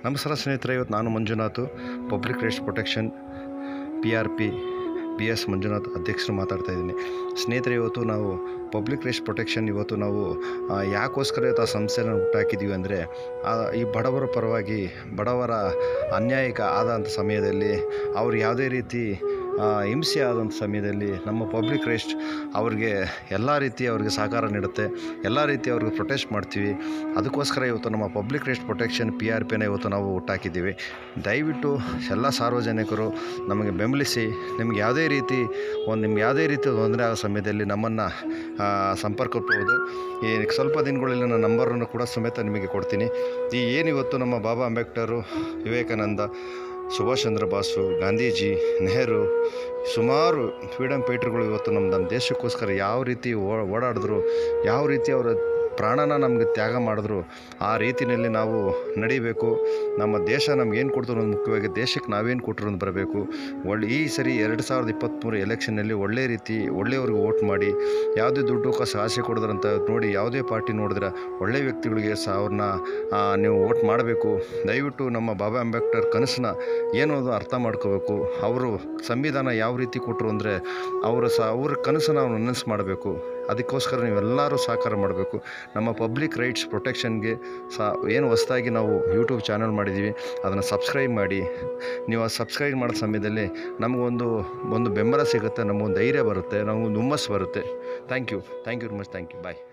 ನಮಸ್ಕಾರ ಸ್ನೇಹಿತರೆ ಇವತ್ತು ನಾನು Manjunath public rights protection P R P B S Manjunath ಅಧ್ಯಕ್ಷರು ಮಾತಾಡ್ತಾ ಇದ್ದೀನಿ ಸ್ನೇಹಿತರೆ ಇವತ್ತು ನಾವು ಪಬ್ಲಿಕ್ ರೈಟ್ಸ್ ಪ್ರೊಟೆಕ್ಷನ್ ಇವತ್ತು ನಾವು ಆ, ಯಾಕೋಸ್ಕರ ಇವತ್ತು ಆ ಸಂಸ್ಥೆನ ಹುಟ್ಟಾಕಿದ್ದೀವಿ ಅಂದರೆ ಈ ಬಡವರ ಪರವಾಗಿ ಬಡವರ ಅನ್ಯಾಯಕ ಆದಂಥ ಸಮಯದಲ್ಲಿ ಅವ್ರು ಯಾವುದೇ ರೀತಿ ಆ, ಹಿಂಸೆ ಆದಂಥ ಸಮಯದಲ್ಲಿ ನಮ್ಮ ಪಬ್ಲಿಕ್ ರೈಟ್ಸ್ ಅವ್ರಿಗೆ ಎಲ್ಲ ರೀತಿ ಅವ್ರಿಗೆ ಸಹಕಾರ ನೀಡುತ್ತೆ ಎಲ್ಲ ರೀತಿ ಅವ್ರಿಗೆ ಪ್ರೊಟೆಸ್ಟ್ ಮಾಡ್ತೀವಿ ಅದಕ್ಕೋಸ್ಕರ ಇವತ್ತು ನಮ್ಮ public rights protection P R ಪಿನ ಇವತ್ತು ನಾವು ಹುಟ್ಟಾಕಿದ್ದೀವಿ ದಯವಿಟ್ಟು ಎಲ್ಲ ಸಾರ್ವಜನಿಕರು ನಮಗೆ ಬೆಂಬಲಿಸಿ ನಿಮ್ಗೆ ಯಾವುದೇ ರೀತಿ ಒಂದು ನಿಮ್ಗೆ ಯಾವುದೇ ರೀತಿ ತೊಂದರೆ ಆಗೋ ಸಮಯದಲ್ಲಿ ನಮ್ಮನ್ನು ಸಂಪರ್ಕಿಸಬಹುದು ಈ ಸ್ವಲ್ಪ ದಿನಗಳಲ್ಲಿ ನನ್ನ ನಂಬರನ್ನು ಕೂಡ ಸಮೇತ ನಿಮಗೆ ಕೊಡ್ತೀನಿ ಈ ಏನಿವತ್ತು ನಮ್ಮ ಬಾಬಾ ಅಂಬೇಡ್ಕರು ವಿವೇಕಾನಂದ ಸುಭಾಷ್ ಚಂದ್ರ ಬಾಸು ಗಾಂಧೀಜಿ ನೆಹರು ಸುಮಾರು ಫ್ರೀಡಮ್ ಫೈಟರ್ಗಳು ಇವತ್ತು ನಮ್ಮ ನಮ್ಮ ದೇಶಕ್ಕೋಸ್ಕರ ಯಾವ ರೀತಿ ಓ ಓಡಾಡಿದ್ರು ಯಾವ ರೀತಿ ಅವರ ಪ್ರಾಣನ ನಮಗೆ ತ್ಯಾಗ ಮಾಡಿದ್ರು ಆ ರೀತಿಯಲ್ಲಿ ನಾವು ನಡಿಬೇಕು ನಮ್ಮ ದೇಶ ನಮ್ಗೆ ಏನು ಕೊಡ್ತು ಅನ್ನೋದು ಮುಖ್ಯವಾಗಿ ದೇಶಕ್ಕೆ ನಾವೇನು ಕೊಟ್ಟರು ಅಂತ ಬರಬೇಕು ಒಳ್ಳೆ ಈ ಸರಿ ಎರಡು ಸಾವಿರದ ಇಪ್ಪತ್ತ್ಮೂರು ಎಲೆಕ್ಷನ್ನಲ್ಲಿ ಒಳ್ಳೆ ರೀತಿ ಒಳ್ಳೆಯವ್ರಿಗೆ ವೋಟ್ ಮಾಡಿ ಯಾವುದೇ ದುಡ್ಡು ಕಾಸು ಆಸೆ ಕೊಡಿದ್ರಂತ ನೋಡಿ ಯಾವುದೇ ಪಾರ್ಟಿ ನೋಡಿದ್ರೆ ಒಳ್ಳೆ ವ್ಯಕ್ತಿಗಳಿಗೆ ಸಹ ಅವ್ರನ್ನ ಆ, ನೀವು ವೋಟ್ ಮಾಡಬೇಕು ದಯವಿಟ್ಟು ನಮ್ಮ ಬಾಬಾ ಅಂಬೇಡ್ಕರ್ ಕನಸನ್ನ ಏನು ಅದು ಅರ್ಥ ಮಾಡ್ಕೋಬೇಕು ಅವರು ಸಂವಿಧಾನ ಯಾವ ರೀತಿ ಕೊಟ್ಟರು ಅಂದರೆ ಅವರು ಸಹ ಅವ್ರ ಕನಸನ್ನು ನಾವು ನನಸು ಮಾಡಬೇಕು ಅದಕ್ಕೋಸ್ಕರ ನೀವೆಲ್ಲರೂ ಸಹಕಾರ ಮಾಡಬೇಕು ನಮ್ಮ ಪಬ್ಲಿಕ್ ರೈಟ್ಸ್ ಪ್ರೊಟೆಕ್ಷನ್ಗೆ ಸಹ ಏನು ಹೊಸದಾಗಿ ನಾವು ಯೂಟ್ಯೂಬ್ ಚಾನಲ್ ಮಾಡಿದ್ದೀವಿ ಅದನ್ನು ಸಬ್ಸ್ಕ್ರೈಬ್ ಮಾಡಿ ನೀವು ಆ ಸಬ್ಸ್ಕ್ರೈಬ್ ಮಾಡೋ ಸಮಯದಲ್ಲಿ ನಮಗೊಂದು ಒಂದು ಬೆಂಬಲ ಸಿಗುತ್ತೆ ನಮಗೊಂದು ಧೈರ್ಯ ಬರುತ್ತೆ ನಮಗೊಂದು ಹುಮ್ಮಸ್ಸು ಬರುತ್ತೆ thank you thank you very much thank you bye